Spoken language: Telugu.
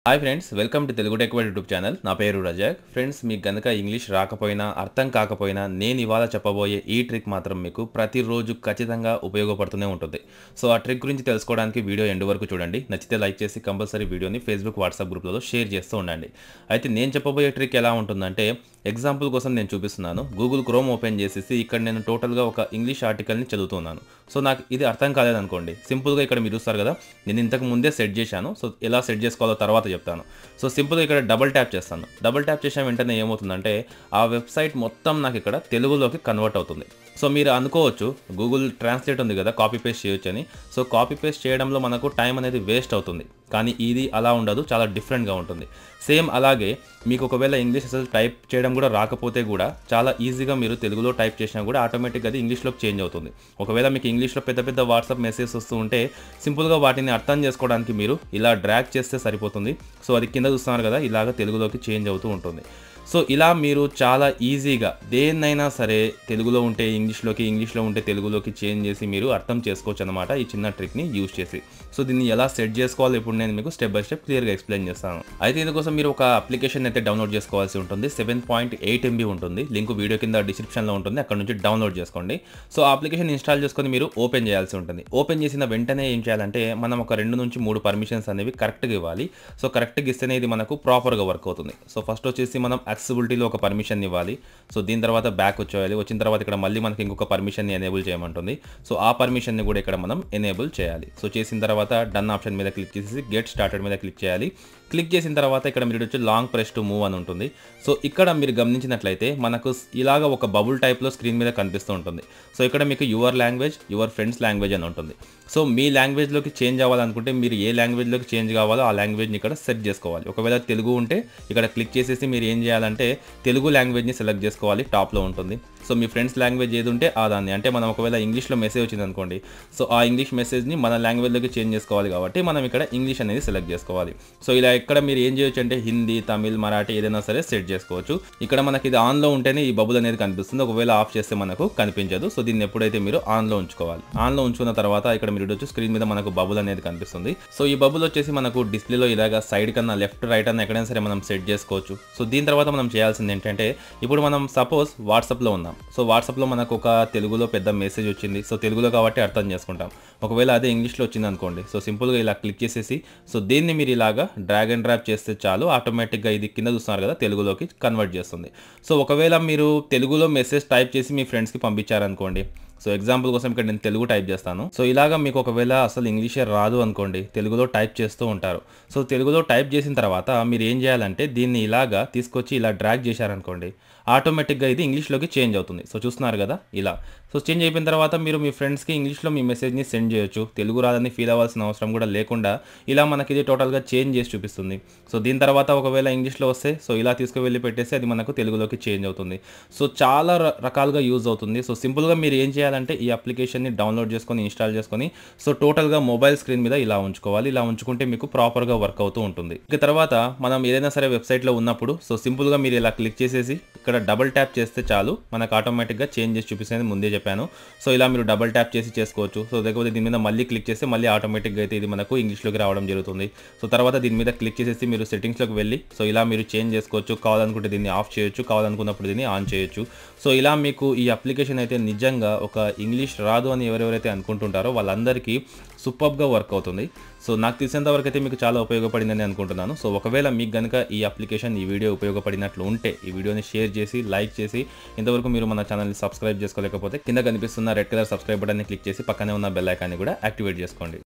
hi friends welcome to Telugu tech YouTube channel నా పేరు రజాక్ ఫ్రెండ్స్ మీకు గనక ఇంగ్లీష్ రాకపోయినా అర్థం కాకపోయినా నేను ఇవాళ చెప్పబోయే ఈ ట్రిక్ మాత్రం మీకు ప్రతిరోజు ఖచ్చితంగా ఉపయోగపడుతూనే ఉంటుంది సో ఆ ట్రిక్ గురించి తెలుసుకోవడానికి వీడియో ఎండ్ వరకు చూడండి నచ్చితే లైక్ చేసి కంపల్సరీ వీడియోని ఫేస్బుక్ వాట్సాప్ గ్రూప్లలో షేర్ చేస్తూ ఉండండి అయితే నేను చెప్పబోయే ట్రిక్ ఎలా ఉంటుందంటే ఎగ్జాంపుల్ కోసం నేను చూపిస్తున్నాను గూగుల్ క్రోమ్ ఓపెన్ చేసేసి ఇక్కడ నేను టోటల్గా ఒక ఇంగ్లీష్ ఆర్టికల్ని చదువుతున్నాను సో నాకు ఇది అర్థం కాలేదనుకోండి సింపుల్గా ఇక్కడ మీరు చూస్తారు కదా నేను ఇంతకు ముందే సెట్ చేశాను సో ఎలా సెట్ చేసుకోవాలో తర్వాత చెప్తాను సో సింపుల్గా ఇక్కడ డబుల్ ట్యాప్ చేస్తాను డబుల్ ట్యాప్ చేసిన వెంటనే ఏమవుతుందంటే ఆ వెబ్సైట్ మొత్తం నాకు ఇక్కడ తెలుగులోకి కన్వర్ట్ అవుతుంది సో మీరు అనుకోవచ్చు గూగుల్ ట్రాన్స్లేట్ ఉంది కదా కాపీ పేస్ట్ చేయొచ్చు అని సో కాపీ పేస్ట్ చేయడంలో మనకు టైం అనేది వేస్ట్ అవుతుంది కానీ ఇది అలా ఉండదు చాలా డిఫరెంట్గా ఉంటుంది సేమ్ అలాగే మీకు ఒకవేళ ఇంగ్లీష్ అసలు టైప్ చేయడం కూడా రాకపోతే కూడా చాలా ఈజీగా మీరు తెలుగులో టైప్ చేసినా కూడా ఆటోమేటిక్గా అది ఇంగ్లీష్లోకి చేంజ్ అవుతుంది ఒకవేళ మీకు ఇంగ్లీష్లో పెద్ద పెద్ద వాట్సాప్ మెసేజ్ వస్తూ ఉంటే సింపుల్గా వాటిని అర్థం చేసుకోవడానికి మీరు ఇలా డ్రాగ్ చేస్తే సరిపోతుంది సో అది కింద చూస్తున్నారు కదా ఇలాగ తెలుగులోకి చేంజ్ అవుతూ ఉంటుంది సో ఇలా మీరు చాలా ఈజీగా దేన్నైనా సరే తెలుగులో ఉంటే ఇంగ్లీష్లోకి ఇంగ్లీష్లో ఉంటే తెలుగులోకి చేంజ్ చేసి మీరు అర్థం చేసుకోవచ్చు అనమాట ఈ చిన్న ట్రిక్ని యూజ్ చేసి సో దీన్ని ఎలా సెట్ చేసుకోవాలి ఇప్పుడు నేను మీకు స్టెప్ బై స్టెప్ క్లియర్గా ఎక్స్ప్లెయిన్ చేస్తాను అయితే ఇందుకోసం మీరు ఒక అప్లికేషన్ అయితే డౌన్లోడ్ చేసుకోవాల్సి ఉంటుంది సెవెన్ పాయింట్ ఎయిట్ ఎంబీ ఉంటుంది లింక్ వీడియో కింద డిస్క్రిప్షన్లో ఉంటుంది అక్కడ నుంచి డౌన్లోడ్ చేసుకోండి సో ఆ అప్లికేషన్ ఇన్స్టాల్ చేసుకొని మీరు ఓపెన్ చేయాల్సి ఉంటుంది ఓపెన్ చేసిన వెంటనే ఏం చేయాలంటే మనం ఒక రెండు నుంచి మూడు పర్మిషన్స్ అనేవి కరెక్ట్గా ఇవ్వాలి సో కరెక్ట్గా ఇస్తేనే ఇది మనకు ప్రాపర్గా వర్క్ అవుతుంది సో ఫస్ట్ వచ్చేసి మనం యాక్సెసిబిలిటీలో ఒక పర్మిషన్ ఇవ్వాలి సో దీని తర్వాత బ్యాక్ వచ్చేయాలి వచ్చిన తర్వాత ఇక్కడ మళ్ళీ మనకి ఇంకొక పర్మిషన్ని ఎనేబుల్ చేయమంటుంది సో ఆ పర్మిషన్ని కూడా ఇక్కడ మనం ఎనేబుల్ చేయాలి సో చేసిన తర్వాత డన్ ఆప్షన్ మీద క్లిక్ చేసి గెట్ స్టార్టెడ్ మీద క్లిక్ చేయాలి క్లిక్ చేసిన తర్వాత ఇక్కడ మీరు వచ్చి లాంగ్ ప్రెస్ టు మూవ్ అని ఉంటుంది సో ఇక్కడ మీరు గమనించినట్లయితే మనకు ఇలాగ ఒక బబుల్ టైప్లో స్క్రీన్ మీద కనిపిస్తూ ఉంటుంది సో ఇక్కడ మీకు your language your friends language అని ఉంటుంది సో మీ లాంగ్వేజ్లోకి చేంజ్ అవ్వాలనుకుంటే మీరు ఏ లాంగ్వేజ్లోకి చేంజ్ కావాలో ఆ లాంగ్వేజ్ని ఇక్కడ సెట్ చేసుకోవాలి ఒకవేళ తెలుగు ఉంటే ఇక్కడ క్లిక్ చేసేసి మీరు ఏం చేయాలంటే తెలుగు లాంగ్వేజ్ని సెలెక్ట్ చేసుకోవాలి టాప్లో ఉంటుంది సో మీ ఫ్రెండ్స్ లాంగ్వేజ్ ఏది ఉంటే ఆ దాన్ని అంటే మనం ఒకవేళ ఇంగ్లీష్లో మెసేజ్ వచ్చింది అనుకోండి సో ఆ ఇంగ్లీష్ మెసేజ్ని మన లాంగ్వేజ్లోకి చేంజ్ చేసుకోవాలి కాబట్టి మనం ఇక్కడ ఇంగ్లీష్ అనేది సెలెక్ట్ చేసుకోవాలి సో ఇలా ఇక్కడ మీరు ఏం చేయొచ్చు అంటే హిందీ తమిళ్ మరాఠీ ఏదైనా సరే సెట్ చేసుకోవచ్చు ఇక్కడ మనకి ఇది ఆన్లో ఉంటేనే ఈ బబుల్ అనేది కనిపిస్తుంది ఒకవేళ ఆఫ్ చేస్తే మనకు కనిపించదు సో దీన్ని ఎప్పుడైతే మీరు ఆన్లో ఉంచుకోవాలి ఆన్లో ఉంచుకున్న తర్వాత ఇక్కడ మీరు వచ్చి స్క్రీన్ మీద మనకు బబుల్ అనేది కనిపిస్తుంది సో ఈ బబుల్ వచ్చేసి మనకు డిస్ప్లేలో ఇలాగా సైడ్ కన్నా లెఫ్ట్ రైట్ అన్న ఎక్కడైనా సరే మనం సెట్ చేసుకోవచ్చు సో దీని తర్వాత మనం చేయాల్సింది ఏంటంటే ఇప్పుడు మనం సపోజ్ వాట్సాప్లో ఉన్నాం సో వాట్సాప్లో మనకు ఒక తెలుగులో పెద్ద మెసేజ్ వచ్చింది సో తెలుగులో కాబట్టి అర్థం చేసుకుంటాం ఒకవేళ అదే ఇంగ్లీష్లో వచ్చింది అనుకోండి సో సింపుల్గా ఇలా క్లిక్ చేసేసి సో దీన్ని మీరు ఇలాగా డ్రాగ్ అండ్ డ్రాప్ చేస్తే చాలు ఆటోమేటిక్గా ఇది కింద చూస్తున్నారు కదా తెలుగులోకి కన్వర్ట్ చేస్తుంది సో ఒకవేళ మీరు తెలుగులో మెసేజ్ టైప్ చేసి మీ ఫ్రెండ్స్కి పంపించారనుకోండి సో ఎగ్జాంపుల్ కోసం ఇక్కడ నేను తెలుగు టైప్ చేస్తాను సో ఇలాగా మీకు ఒకవేళ అసలు ఇంగ్లీషే రాదు అనుకోండి తెలుగులో టైప్ చేస్తూ ఉంటారు సో తెలుగులో టైప్ చేసిన తర్వాత మీరు ఏం చేయాలంటే దీన్ని ఇలాగా తీసుకొచ్చి ఇలా డ్రాగ్ చేశారనుకోండి ఆటోమేటిక్గా ఇది ఇంగ్లీష్లోకి చేంజ్ అవుతుంది సో చూస్తున్నారు కదా ఇలా సో చేంజ్ అయిపోయిన తర్వాత మీరు మీ ఫ్రెండ్స్కి ఇంగ్లీష్లో మీ మెసేజ్ని సెండ్ చేయొచ్చు తెలుగు రాదని ఫీల్ అవ్వాల్సిన అవసరం కూడా లేకుండా ఇలా మనకి ఇది టోటల్గా చేంజ్ చేసి చూపిస్తుంది సో దీని తర్వాత ఒకవేళ ఇంగ్లీష్లో వస్తే సో ఇలా తీసుకువెళ్ళి పెట్టేసి అది మనకు తెలుగులోకి చేంజ్ అవుతుంది సో చాలా ర- రకాలుగా యూజ్ అవుతుంది సో సింపుల్గా మీరు ఏం చేయాలంటే ఈ అప్లికేషన్ని డౌన్లోడ్ చేసుకొని ఇన్స్టాల్ చేసుకొని సో టోటల్గా మొబైల్ స్క్రీన్ మీద ఇలా ఉంచుకోవాలి ఇలా ఉంచుకుంటే మీకు ప్రాపర్గా వర్క్ అవుతూ ఉంటుంది ఇక తర్వాత మనం ఏదైనా సరే వెబ్సైట్లో ఉన్నప్పుడు సో సింపుల్గా మీరు ఇలా క్లిక్ చేసేసి ఇక్కడ డబుల్ ట్యాప్ చేస్తే చాలు మనకు ఆటోమేటిక్గా చేంజ్ చేసి చూపిస్తుంది ముందే చెప్పాను సో ఇలా మీరు డబుల్ ట్యాప్ చేసి చేసుకోవచ్చు సో లేకపోతే దీని మీద మళ్ళీ క్లిక్ చేస్తే మళ్ళీ ఆటోమేటిక్గా అయితే ఇది మనకు ఇంగ్లీష్లోకి రావడం జరుగుతుంది సో తర్వాత దీని మీద క్లిక్ చేసేసి మీరు సెట్టింగ్స్లోకి వెళ్ళి సో ఇలా మీరు చేంజ్ చేసుకోవచ్చు కావాలనుకుంటే దీన్ని ఆఫ్ చేయొచ్చు కావాలనుకున్నప్పుడు దీన్ని ఆన్ చేయొచ్చు సో ఇలా మీకు ఈ అప్లికేషన్ అయితే నిజంగా ఒక ఇంగ్లీష్ రాదు అని ఎవరెవరైతే అనుకుంటుంటారో వాళ్ళందరికీ సూపర్గా వర్క్ అవుతుంది సో నాకు తెలిసినంత వరకు అయితే మీకు చాలా ఉపయోగపడిందని అనుకుంటున్నాను సో ఒకవేళ మీకు కనుక ఈ అప్లికేషన్ ఈ వీడియో ఉపయోగపడినట్లు ఉంటే ఈ వీడియోని షేర్ చేసి లైక్ చేసి ఇంతవరకు మీరు మన ఛానల్ని సబ్స్క్రైబ్ చేసుకోలేకపోతే కింద కనిపిస్తున్న రెడ్ కలర్ సబ్స్క్రైబ్ బటన్ని క్లిక్ చేసి పక్కనే ఉన్న బెల్ ఐకాన్ని కూడా యాక్టివేట్ చేసుకోండి